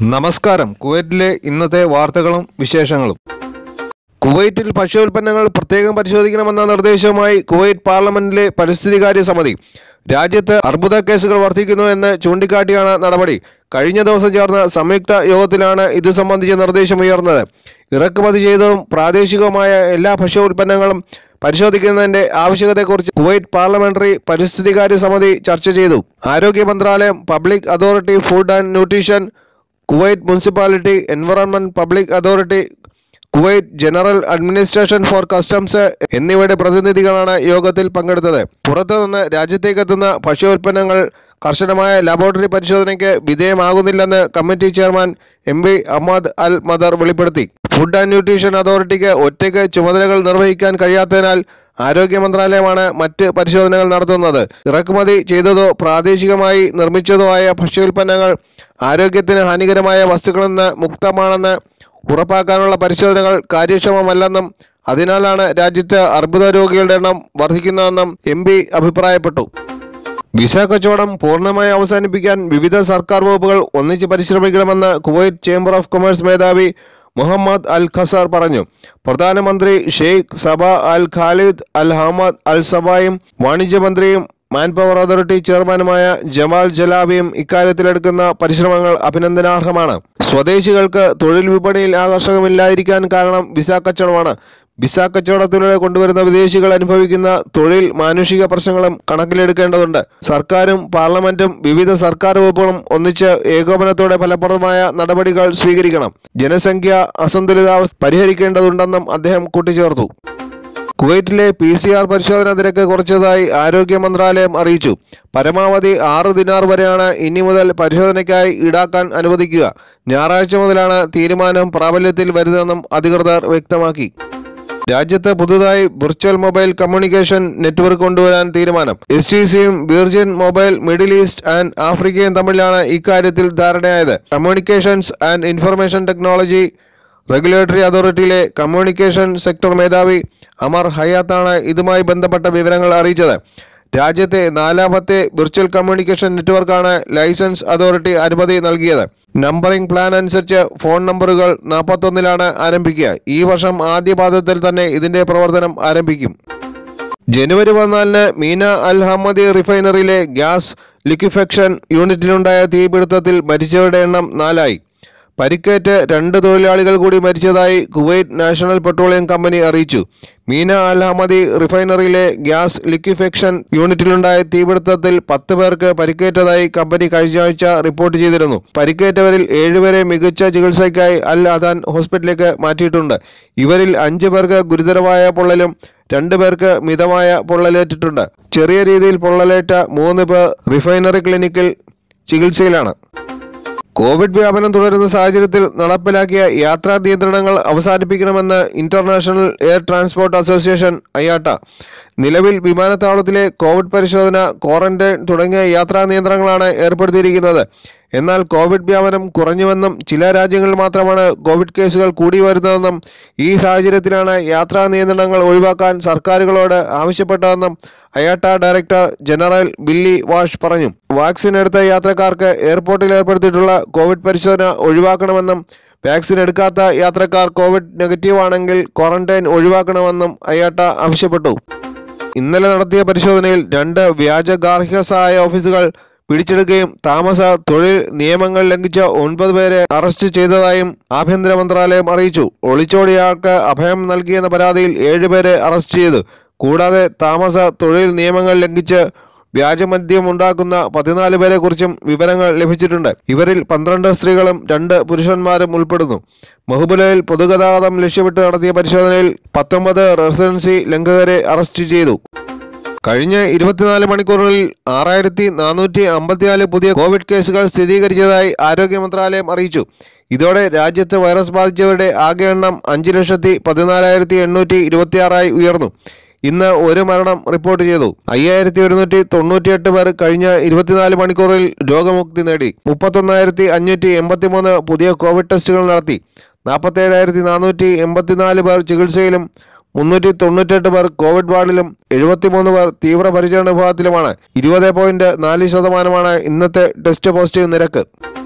നമസ്കാരം കുവൈറ്റിലെ ഇന്നത്തെ വാർത്തകളും വിശേഷങ്ങളും കുവൈറ്റിൽ ഭക്ഷ്യോൽപ്പന്നങ്ങൾ പ്രത്യേകം പരിശോധിക്കണമെന്ന നിർദ്ദേശവുമായി കുവൈറ്റ് പാർലമെന്റിലെ പരിസ്ഥിതികാര്യ സമിതി രാജ്യത്ത് അർബുദ കേസുകൾ വർദ്ധിക്കുന്നു എന്ന് ചൂണ്ടിക്കാട്ടിയാണ് നടപടി കഴിഞ്ഞ ദിവസം ചേർന്ന സംയുക്ത യോഗത്തിലാണ് ഇത് സംബന്ധിച്ച നിർദ്ദേശം ഉയർന്നത് ഇറക്കുമതി ചെയ്തതും പ്രാദേശികവുമായ എല്ലാ ഭക്ഷ്യോൽപ്പന്നങ്ങളും പരിശോധിക്കുന്നതിന്റെ ആവശ്യകതയെക്കുറിച്ച് കുവൈറ്റ് പാർലമെന്ററി പരിസ്ഥിതികാര്യ സമിതി ചർച്ച ചെയ്തു ആരോഗ്യ മന്ത്രാലയം public authority food and nutrition Kuwait municipality environment public authority Kuwait general administration for customs എന്നിവയുടെ പ്രതിനിധികളാണ് യോഗത്തിൽ പങ്കെടുത്തത് പുറത്തുനിന്ന് രാജ്യത്തേക്കെത്തുന്ന ഭക്ഷ്യോൽപ്പന്നങ്ങൾ കർശനമായ ലബോറട്ടറി പരിശോധനയ്ക്ക് വിധേയമാകുന്നില്ലെന്ന് committee chairman M P Ahmad al Mather വെളിപ്പെടുത്തി ഫുഡ് ആൻഡ് ന്യൂട്രീഷൻ അതോറിറ്റിക്ക് ഒറ്റയ്ക്ക് ചുമതലകൾ നിർവഹിക്കാൻ കഴിയാത്തതിനാൽ ആരോഗ്യ മന്ത്രാലയമാണ് മറ്റ് പരിശോധനകൾ നടത്തുന്നത് ഇറക്കുമതി ചെയ്തതോ പ്രാദേശികമായി നിർമ്മിച്ചതോ ആയ ഭക്ഷ്യോൽപ്പന്നങ്ങൾ ആരോഗ്യത്തിന് ഹാനികരമായ വസ്തുക്കളിൽ നിന്ന് മുക്തമാണെന്ന് ഉറപ്പാക്കാനുള്ള പരിശോധനകൾ കാര്യക്ഷമമല്ലെന്നും അതിനാലാണ് രാജ്യത്ത് അർബുദ രോഗികളുടെ എണ്ണം വർദ്ധിക്കുന്നതെന്നും എം പി അഭിപ്രായപ്പെട്ടു വിസ കച്ചവടം പൂർണ്ണമായി അവസാനിപ്പിക്കാൻ വിവിധ സർക്കാർ വകുപ്പുകൾ ഒന്നിച്ച് പരിശ്രമിക്കണമെന്ന് കുവൈറ്റ് ചേംബർ ഓഫ് കൊമേഴ്സ് മേധാവി മുഹമ്മദ് അൽ ഖസാർ പറഞ്ഞു പ്രധാനമന്ത്രി Sheikh Sabah al Khalid al Hamad അൽ സബായും വാണിജ്യമന്ത്രിയും മാൻ പവർ അതോറിറ്റി ചെയർമാനുമായ ജമാൽ ജലാബിയും ഇക്കാര്യത്തിലെടുക്കുന്ന പരിശ്രമങ്ങൾ അഭിനന്ദനാർഹമാണ് സ്വദേശികൾക്ക് തൊഴിൽ വിപണിയിൽ ആകർഷകമില്ലാതിരിക്കാൻ കാരണം വിസ കച്ചവടമാണ് വിസ കച്ചവടത്തിലൂടെ കൊണ്ടുവരുന്ന വിദേശികൾ അനുഭവിക്കുന്ന തൊഴിൽ മാനുഷിക പ്രശ്നങ്ങളും കണക്കിലെടുക്കേണ്ടതുണ്ട് സർക്കാരും പാർലമെന്റും വിവിധ സർക്കാർ വകുപ്പുകളും ഒന്നിച്ച് ഏകോപനത്തോടെ ഫലപ്രദമായ നടപടികൾ സ്വീകരിക്കണം ജനസംഖ്യ അസന്തുലിതാവസ്ഥ പരിഹരിക്കേണ്ടതുണ്ടെന്നും അദ്ദേഹം കൂട്ടിച്ചേർത്തു കുവൈറ്റിലെ പി സി ആർ പരിശോധന നിരക്ക് കുറച്ചതായി ആരോഗ്യ മന്ത്രാലയം അറിയിച്ചു പരമാവധി ആറ് ദിനാർ വരെയാണ് ഇനി മുതൽ പരിശോധനയ്ക്കായി ഈടാക്കാൻ അനുവദിക്കുക ഞായറാഴ്ച മുതലാണ് തീരുമാനം പ്രാബല്യത്തിൽ വരുന്നതെന്നും അധികൃതർ വ്യക്തമാക്കി രാജ്യത്ത് പുതുതായി വിർച്വൽ മൊബൈൽ കമ്മ്യൂണിക്കേഷൻ നെറ്റ്വർക്ക് കൊണ്ടുവരാൻ തീരുമാനം എസ് ടി സിയും Virgin mobile Middle East and ആഫ്രിക്കയും തമ്മിലാണ് ഇക്കാര്യത്തിൽ ധാരണയായത് communications and information technology regulatory അതോറിറ്റിയിലെ കമ്മ്യൂണിക്കേഷൻ സെക്ടർ മേധാവി അമർ ഹയാത്താണ് ഇതുമായി ബന്ധപ്പെട്ട വിവരങ്ങൾ അറിയിച്ചത് രാജ്യത്തെ നാലാമത്തെ വിർച്വൽ കമ്മ്യൂണിക്കേഷൻ നെറ്റ്വർക്കാണ് ലൈസൻസ് അതോറിറ്റി അനുമതി നൽകിയത് നമ്പറിംഗ് പ്ലാൻ അനുസരിച്ച് ഫോൺ നമ്പറുകൾ നാൽപ്പത്തൊന്നിലാണ് ആരംഭിക്കുക ഈ വർഷം ആദ്യ പാദത്തിൽ തന്നെ ഇതിന്റെ പ്രവർത്തനം ആരംഭിക്കും ജനുവരി പതിനാലിന് മീന അൽ ഹമ്മദി റിഫൈനറിയിലെ ഗ്യാസ് ലിക്വിഫെക്ഷൻ യൂണിറ്റിലുണ്ടായ തീപിടുത്തത്തിൽ മരിച്ചവരുടെ എണ്ണം നാലായി പരിക്കേറ്റ് രണ്ട് തൊഴിലാളികൾ കൂടി മരിച്ചതായി കുവൈറ്റ് നാഷണൽ പെട്രോളിയം കമ്പനി അറിയിച്ചു മീന അൽ ഹമദി റിഫൈനറിയിലെ ഗ്യാസ് ലിക്വിഫെക്ഷൻ യൂണിറ്റിലുണ്ടായ തീപിടുത്തത്തിൽ പത്ത് പേർക്ക് പരിക്കേറ്റതായി കമ്പനി കഴിഞ്ഞ ആഴ്ച റിപ്പോർട്ട് ചെയ്തിരുന്നു പരിക്കേറ്റവരിൽ ഏഴുപേരെ മികച്ച ചികിത്സയ്ക്കായി അൽ അദാൻ ഹോസ്പിറ്റലിലേക്ക് മാറ്റിയിട്ടുണ്ട് ഇവരിൽ അഞ്ചു പേർക്ക് ഗുരുതരമായ പൊള്ളലും രണ്ടു പേർക്ക് മിതമായ പൊള്ളലേറ്റിട്ടുണ്ട് ചെറിയ രീതിയിൽ പൊള്ളലേറ്റ മൂന്ന് പേർ റിഫൈനറി ക്ലിനിക്കിൽ ചികിത്സയിലാണ് കോവിഡ് വ്യാപനം തുടരുന്ന സാഹചര്യത്തിൽ നടപ്പിലാക്കിയ യാത്രാ നിയന്ത്രണങ്ങൾ അവസാനിപ്പിക്കണമെന്ന് international air transport association IATA നിലവിൽ വിമാനത്താവളത്തിലെ കോവിഡ് പരിശോധന ക്വാറന്റൈൻ തുടങ്ങിയ യാത്രാ നിയന്ത്രണങ്ങളാണ് ഏർപ്പെടുത്തിയിരിക്കുന്നത് എന്നാൽ കോവിഡ് വ്യാപനം കുറഞ്ഞുവെന്നും ചില രാജ്യങ്ങളിൽ മാത്രമാണ് കോവിഡ് കേസുകൾ കൂടി വരുന്നതെന്നും ഈ സാഹചര്യത്തിലാണ് യാത്രാ നിയന്ത്രണങ്ങൾ ഒഴിവാക്കാൻ സർക്കാരുകളോട് ആവശ്യപ്പെട്ടതെന്നും IATA director general Billy Walsh പറഞ്ഞു വാക്സിൻ എടുത്ത യാത്രക്കാർക്ക് എയർപോർട്ടിൽ ഏർപ്പെടുത്തിയിട്ടുള്ള കോവിഡ് പരിശോധന ഒഴിവാക്കണമെന്നും വാക്സിൻ എടുക്കാത്ത യാത്രക്കാർ കോവിഡ് നെഗറ്റീവ് ആണെങ്കിൽ ക്വാറന്റൈൻ ഒഴിവാക്കണമെന്നും അയാട്ട ആവശ്യപ്പെട്ടു ഇന്നലെ നടത്തിയ പരിശോധനയിൽ രണ്ട് വ്യാജ ഗാർഹിക സഹായ ഓഫീസുകൾ പിടിച്ചെടുക്കുകയും താമസ തൊഴിൽ നിയമങ്ങൾ ലംഘിച്ച ഒൻപത് പേരെ അറസ്റ്റ് ചെയ്തതായും ആഭ്യന്തര മന്ത്രാലയം അറിയിച്ചു ഒളിച്ചോടിയയാൾക്ക് അഭയം നൽകിയെന്ന പരാതിയിൽ ഏഴുപേരെ അറസ്റ്റ് ചെയ്തു കൂടാതെ താമസ തൊഴിൽ നിയമങ്ങൾ ലംഘിച്ച് വ്യാജമദ്യം ഉണ്ടാക്കുന്ന പതിനാല് പേരെ കുറിച്ചും വിവരങ്ങൾ ലഭിച്ചിട്ടുണ്ട് ഇവരിൽ പന്ത്രണ്ട് സ്ത്രീകളും രണ്ട് പുരുഷന്മാരും ഉൾപ്പെടുന്നു മഹുബുലയിൽ പൊതുഗതാഗതം ലക്ഷ്യമിട്ട് നടത്തിയ പരിശോധനയിൽ പത്തൊമ്പത് റെസിഡൻസി ലംഘകരെ അറസ്റ്റ് ചെയ്തു കഴിഞ്ഞ ഇരുപത്തിനാല് മണിക്കൂറുകളിൽ ആറായിരത്തി നാനൂറ്റി അമ്പത്തിനാല് പുതിയ കോവിഡ് കേസുകൾ സ്ഥിരീകരിച്ചതായി ആരോഗ്യ മന്ത്രാലയം അറിയിച്ചു ഇതോടെ രാജ്യത്ത് വൈറസ് ബാധിച്ചവരുടെ ആകെ എണ്ണം അഞ്ച് ലക്ഷത്തി പതിനാലായിരത്തി എണ്ണൂറ്റി ഇരുപത്തിയാറായി ഉയർന്നു ഇന്ന് ഒരു മരണം റിപ്പോർട്ട് ചെയ്തു അയ്യായിരത്തി ഒരുന്നൂറ്റി തൊണ്ണൂറ്റിയെട്ട് പേർ കഴിഞ്ഞ ഇരുപത്തിനാല് മണിക്കൂറിൽ രോഗമുക്തി നേടി മുപ്പത്തൊന്നായിരത്തി അഞ്ഞൂറ്റി എൺപത്തിമൂന്ന് പുതിയ കോവിഡ് ടെസ്റ്റുകൾ നടത്തി നാൽപ്പത്തേഴായിരത്തി നാനൂറ്റി എൺപത്തിനാല് പേർ ചികിത്സയിലും മുന്നൂറ്റി തൊണ്ണൂറ്റെട്ട് പേർ കോവിഡ് വാർഡിലും എഴുപത്തിമൂന്ന് പേർ തീവ്രപരിചരണ വിഭാഗത്തിലുമാണ് ഇരുപത് പോയിന്റ് നാല് ശതമാനമാണ് ഇന്നത്തെ ടെസ്റ്റ് പോസിറ്റീവ് നിരക്ക്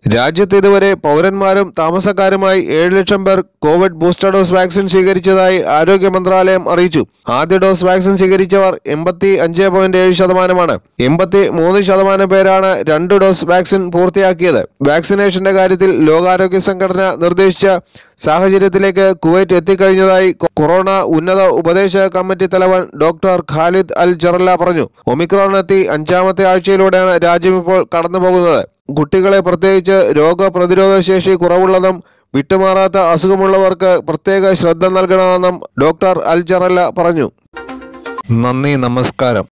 രാജ്യത്ത് ഇതുവരെ പൗരന്മാരും താമസക്കാരുമായി ഏഴ് ലക്ഷം പേർ കോവിഡ് ബൂസ്റ്റർ ഡോസ് വാക്സിൻ സ്വീകരിച്ചതായി ആരോഗ്യ മന്ത്രാലയം അറിയിച്ചു ആദ്യ ഡോസ് വാക്സിൻ സ്വീകരിച്ചവർ എൺപത്തി അഞ്ച് പോയിന്റ് ഏഴ് ശതമാനമാണ് എൺപത്തി മൂന്ന് ശതമാനം പേരാണ് രണ്ട് ഡോസ് വാക്സിൻ പൂർത്തിയാക്കിയത് വാക്സിനേഷന്റെ കാര്യത്തിൽ ലോകാരോഗ്യ സംഘടന നിർദ്ദേശിച്ച സാഹചര്യത്തിലേക്ക് കുവൈറ്റ് എത്തിക്കഴിഞ്ഞതായി കൊ- കൊറോണ ഉന്നത ഉപദേശ കമ്മിറ്റി തലവൻ ഡോക്ടർ ഖാലിദ് അൽ ജറല്ല പറഞ്ഞു ഒമിക്രോൺ എത്തി അഞ്ചാമത്തെ ആഴ്ചയിലൂടെയാണ് രാജ്യം ഇപ്പോൾ കടന്നുപോകുന്നത് കുട്ടികളെ പ്രത്യേകിച്ച് രോഗപ്രതിരോധ ശേഷി കുറവുള്ളതും വിട്ടുമാറാത്ത അസുഖമുള്ളവർക്ക് പ്രത്യേക ശ്രദ്ധ നൽകണമെന്നും ഡോക്ടർ അൽ ജറല്ല പറഞ്ഞു നന്ദി നമസ്കാരം